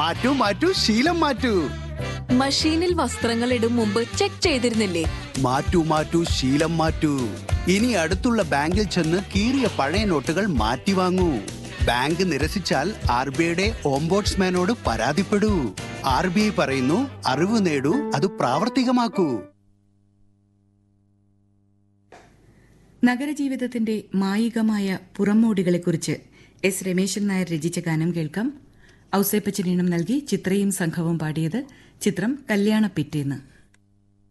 മാറ്റൂ മാറ്റൂ ശീലം മാറ്റൂ മഷീനിൽ വസ്ത്രങ്ങൾ ഇടും മുമ്പ് ചെക്ക് ചെയ്തിരുന്നില്ലേ മാറ്റൂ മാറ്റൂ ശീലം മാറ്റൂ ഇനി അടുത്തുള്ള ബാങ്കിൽ ചെന്ന് കീറിയ പഴയ നോട്ടുകൾ മാറ്റി വാങ്ങൂ ബാങ്ക് നിരസിച്ചാൽ ആർ ബി ഐയുടെ ഓംബോട്സ്മാനോട് പരാതിപ്പെടൂ ആർ ബി ഐ പറയുന്നു അറിവ് നേടൂ അത് പ്രാവർത്തികമാക്കൂ നഗരജീവിതത്തിന്റെ മായികമായ പുറംമോടികളെക്കുറിച്ച് എസ് രമേശൻ നായർ രചിച്ച ഗാനം കേൾക്കാം ഔസേപ്പച്ചനീണം നൽകി ചിത്രയും സംഘവും പാടിയത് ചിത്രം കല്യാണ പിറ്റേന്ന്